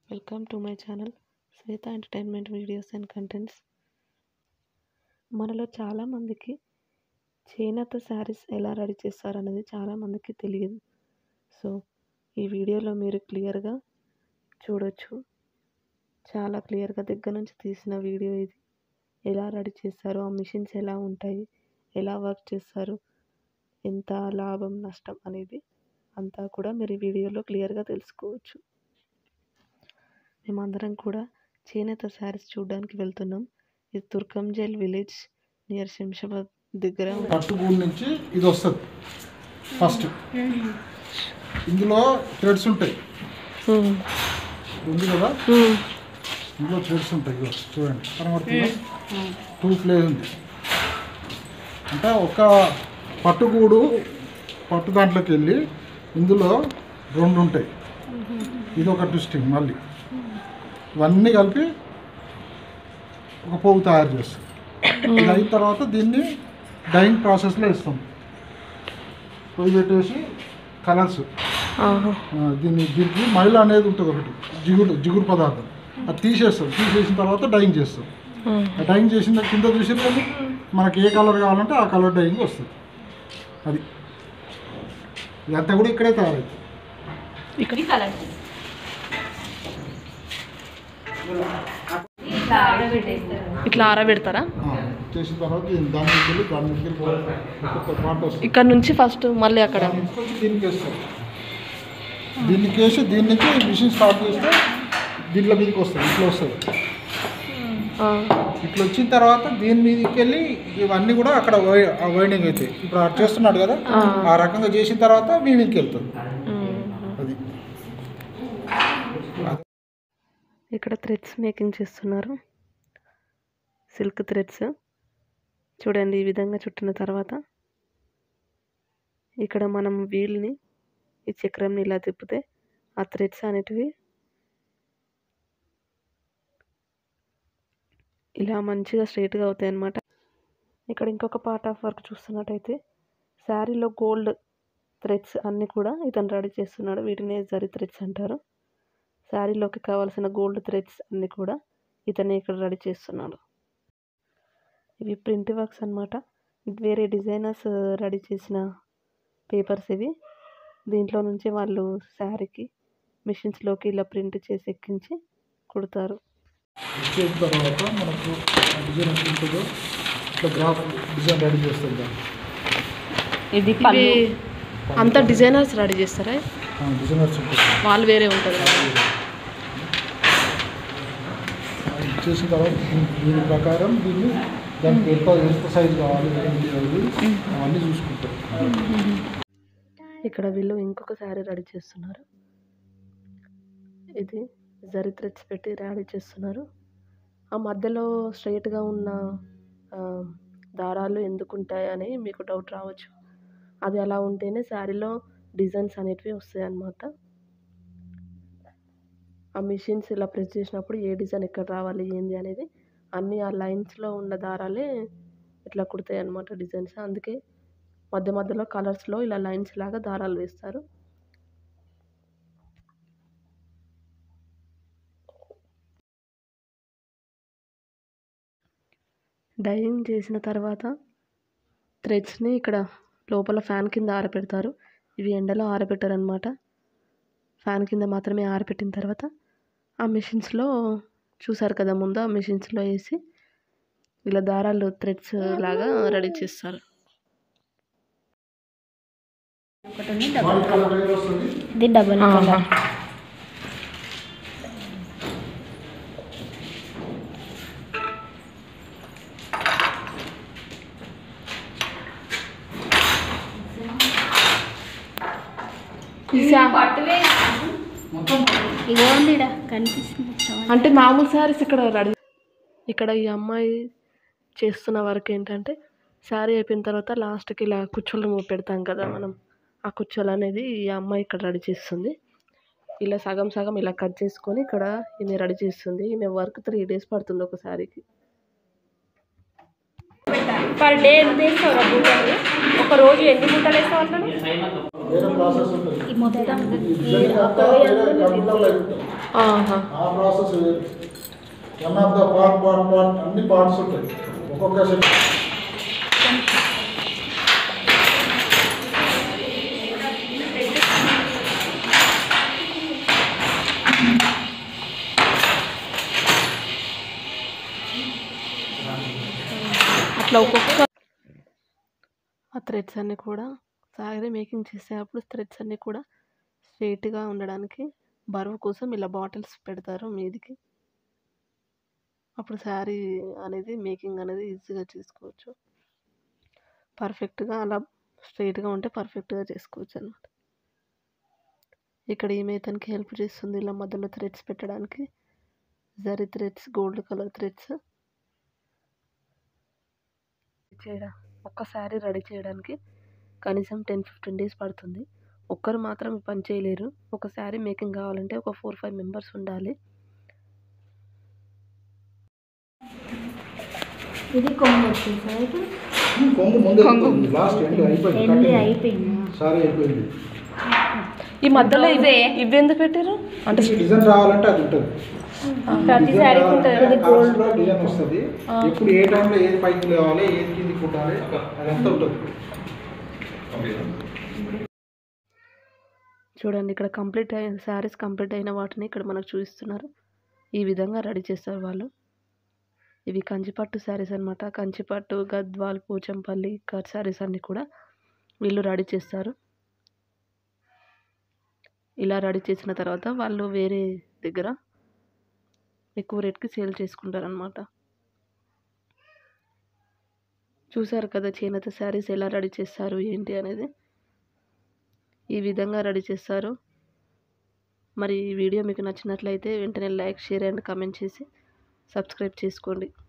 Welcome to my channel Shweta entertainment videos and contents మనలో చాలామందికి చేనేత శారీస్ ఎలా రెడీ చేస్తారనేది చాలామందికి తెలియదు సో ఈ వీడియోలో మీరు క్లియర్గా చూడొచ్చు చాలా క్లియర్గా దగ్గర నుంచి తీసిన వీడియో ఇది ఎలా రెడీ చేస్తారు ఆ మిషన్స్ ఎలా ఉంటాయి ఎలా వర్క్ చేస్తారు ఎంత లాభం నష్టం అనేది అంతా కూడా మీరు ఈ వీడియోలో క్లియర్గా తెలుసుకోవచ్చు మేమందరం కూడా చేనేత శారీస్ చూడడానికి వెళ్తున్నాం ఇది తుర్కంజైల్ విలేజ్ నియర్ శంషాబాద్ దగ్గర ఉంది. పట్టుగూడు నుంచి ఇది వస్తుంది ఫస్ట్ ఇందులో థ్రెడ్స్ ఉంటాయి ఉమ్, ఉంది కదా ఉమ్, ఇందులో థ్రెడ్స్ ఉంటాయి ఇగో చూడండి కనబడుతుందా టూ ప్లేస్ ఉంది అంటే ఒక పట్టుగూడు పట్టు దాంట్లోకి వెళ్ళి ఇందులో రెండు ఉంటాయి ఇది ఒక ట్విస్టింగ్ మళ్ళీ ఇవన్నీ కలిపి ఒక పోగు తయారు చేస్తాం ఇది అయిన తర్వాత దీన్ని డైయింగ్ ప్రాసెస్లో ఇస్తాం పొయ్యి పెట్టేసి కలర్స్ ఆహా, దీన్ని దీనికి మైల అనేది ఉంటుంది ఒకటి జిగురు జిగురు పదార్థం అది తీసేస్తాం తీసేసిన తర్వాత డైయింగ్ చేస్తాం ఉమ్, ఆ డైయింగ్ చేసిన కింద చూసిన కానీ మనకి ఏ కలర్ కావాలంటే ఆ కలర్ డైయింగ్ వస్తుంది అది ఇదంతా కూడా ఇక్కడే తయారవుతుంది ఇట్లా ఆరబెడతారా ఆ, చేసిన తర్వాత దీన్ని దాని నుంచి వెళ్ళి దాని నుంచి వెళ్ళి ఒక్కొక్క పార్ట్ వస్తుంది ఇక్కడ నుంచి ఫస్ట్ మళ్ళీ అక్కడ దాన్ని తీసుకొచ్చి దీనికి వేస్తాం దీనికి వేసి దీని నుంచి మిషన్ స్టార్ట్ చేస్తే దీంట్లో మీదకి వస్తుంది ఇట్లా వస్తుంది ఆ, ఇట్లా వచ్చిన తర్వాత దీని మీదకి వెళ్ళి ఇవన్నీ కూడా అక్కడ వై- ఆ వైండింగ్ అవుతాయి ఇప్పుడు అటు చేస్తున్నాడు కదా ఆ. ఆ రకంగా చేసిన తర్వాత వీవింగ్కి వెళ్తుంది ఉమ్. అది ఇక్కడ థ్రెడ్స్ మేకింగ్ చేస్తున్నారు సిల్క్ థ్రెడ్స్ చూడండి ఈ విధంగా చుట్టిన తర్వాత ఇక్కడ మనం వీల్ని ఈ చక్రంని ఇలా తిప్పితే ఆ థ్రెడ్స్ అనేటివి ఇలా మంచిగా స్ట్రైట్గా అవుతాయి అన్నమాట ఇక్కడ ఇంకొక పార్ట్ ఆఫ్ వర్క్ చూస్తున్నట్టయితే శారీలో గోల్డ్ థ్రెడ్స్ అన్నీ కూడా ఇతను రెడీ చేస్తున్నాడు వీటినే జరీ థ్రెడ్స్ అంటారు శారీలోకి కావాల్సిన గోల్డ్ థ్రెడ్స్ అన్నీ కూడా ఇతనే ఇక్కడ రెడీ చేస్తున్నాడు ఇవి ప్రింట్ వర్క్స్ అన్నమాట వేరే డిజైనర్స్ రెడీ చేసిన పేపర్స్ ఇవి దీంట్లో నుంచి వాళ్ళు శారీకి మిషన్స్లోకి ఇలా ప్రింట్ చేసి ఎక్కించి కుడతారు చేసిన తర్వాత మనకు ఆ డిజైన్ ఎంత ఉంటుందో ఇట్లా గ్రాఫ్ డిజైన్ రెడీ చేస్తుంది దాన్ని. ఇది ఇవి అంతా డిజైనర్స్ రెడీ చేస్తారా ఆ డిజైనర్స్ ఉంటుంది వాళ్ళు వేరే ఉంటారు అది చేసిన తర్వాత దీని- దీని ప్రకారం దీన్ని దానికి ఎంత ఎంత సైజ్ కావాలి ఏంటి అది అవన్నీ చూసుకుంటారు ఇక్కడ వీళ్ళు ఇంకొక శారీ రెడీ చేస్తున్నారు ఇది జరి థ్రెడ్స్ పెట్టి రెడీ చేస్తున్నారు ఆ మధ్యలో స్ట్రైట్గా ఉన్న ఆ, దారాలు ఎందుకు ఉంటాయి అని మీకు డౌట్ రావచ్చు అది అలా ఉంటేనే శారీలో డిజైన్స్ అనేటివి వస్తాయి అన్నమాట ఆ మిషన్స్ ఇలా ప్రెస్ చేసినప్పుడు ఏ డిజైన్ ఎక్కడ రావాలి ఏంది అనేది అన్నీ ఆ లైన్స్లో ఉన్న దారాలే ఇట్లా కుడతాయి అన్నమాట డిజైన్స్ అందుకే మధ్య మధ్యలో కలర్స్లో ఇలా లైన్స్ లాగా దారాలు వేస్తారు డైయింగ్ చేసిన తర్వాత థ్రెడ్స్ని ఇక్కడ లోపల ఫ్యాన్ కింద ఆరబెడతారు ఇవి ఎండలో ఆరబెట్టారు అనమాట ఫ్యాన్ కింద మాత్రమే ఆరబెట్టిన తర్వాత ఆ మిషన్స్లో చూసారు కదా ముందు ఆ మిషన్స్లో వేసి ఇలా దారాలు థ్రెడ్స్ లాగా రెడీ చేస్తారు ఒకటి ఉంది డబల్ వైట్ కలర్ లైన్ వస్తుంది ఇది డబల్ కలర్ మొత్తం ఇగో ఉంది ఈడ కనిపిస్తుంది చూడండి. అంటే మామూలు శారీస్ ఇక్కడ రెడీ ఇక్కడ ఈ అమ్మాయి చేస్తున్న వర్క్ ఏంటంటే శారీ అయిపోయిన తర్వాత లాస్ట్కి ఇలా కుచ్చులు పెడతాం కదా మనం ఆ కుచ్చులు అనేది ఈ అమ్మాయి ఇక్కడ రెడీ చేస్తుంది ఇలా సగం సగం ఇలా కట్ చేసుకొని ఇక్కడ ఈమె రెడీ చేస్తుంది ఈమె వర్క్ త్రీ డేస్ పడుతుంది ఒక శారీకి పర్ డే ఎంత వేస్తావు బూటలు ఒక రోజు ఎన్ని బూటలు వేస్తావు అంటారు వేరే ప్రాసెస్ ఉంటుంది ఈ మొత్తం ఇదంతా వేరే కంప్యూటర్లో అవుతుంది ఆహా ఆ ప్రాసెస్ వేరు one of the part part part అన్ని పార్ట్స్ ఉంటాయి ఒక్కొక్క సెట్ అట్లా ఒక్కొక్క ఆ థ్రెడ్స్ అన్నీ కూడా సారీ మేకింగ్ చేసేటప్పుడు థ్రెడ్స్ అన్నీ కూడా స్ట్రైట్గా ఉండడానికి బరువు కోసం ఇలా బాటిల్స్ పెడతారు మీదికి అప్పుడు శారీ అనేది మేకింగ్ అనేది ఈజీగా చేసుకోవచ్చు పర్ఫెక్ట్గా అలా స్ట్రైట్గా ఉంటే పర్ఫెక్ట్గా చేసుకోవచ్చు అన్నమాట ఇక్కడ ఈమె తనకి హెల్ప్ చేస్తుంది ఇలా మధ్యలో థ్రెడ్స్ పెట్టడానికి zari threads gold colour threads చేయడం ఒక్క శారీ రెడీ చేయడానికి కనీసం టెన్ ఫిఫ్టీన్ డేస్ పడుతుంది ఒక్కరు మాత్రం ఈ పని చేయలేరు ఒక శారీ మేకింగ్ కావాలంటే ఒక ఫోర్ ఫైవ్ మెంబర్స్ ఉండాలి ఇది కొంగు వచ్చేసా ఇప్పుడు కొంగు ముందు లాస్ట్ ఎండ్ అయిపోయింది ఎండి cutting. అయిపోయిందా సారీ అయిపోయింది ఈ మధ్యలో ఇవి ఇవి ఎందుకు పెట్టారు అంటే ఈ డిజైన్ రావాలంటే అది ఉంటుంది ప్రతి శారీకి ఉంటుంది గోల్డ్ డిజైన్ వస్తుంది ఎప్పుడు ఏ టైంలో ఏది పైకి లేవాలి ఏది కింది కుట్టాలి అదంతా ఉంటుంది చూడండి ఇక్కడ కంప్లీట్ అయిన శారీస్ కంప్లీట్ అయిన వాటిని ఇక్కడ మనకు చూపిస్తున్నారు ఈ విధంగా రెడీ చేస్తారు వాళ్ళు ఇవి కంచిపట్టు శారీస్ అనమాట కంచిపట్టు గద్వాల్ పోచంపల్లి కట్ శారీస్ అన్నీ కూడా వీళ్ళు రెడీ చేస్తారు ఇలా రెడీ చేసిన తర్వాత వాళ్ళు వేరే దగ్గర ఎక్కువ రేట్కి సేల్ చేసుకుంటారు అనమాట చూసారు కదా చేనేత శారీస్ ఎలా రెడీ చేస్తారు ఏంటి అనేది ఈ విధంగా రెడీ చేస్తారు మరి ఈ వీడియో మీకు నచ్చినట్లయితే వెంటనే లైక్ షేర్ అండ్ కామెంట్ చేసి సబ్స్క్రైబ్ చేసుకోండి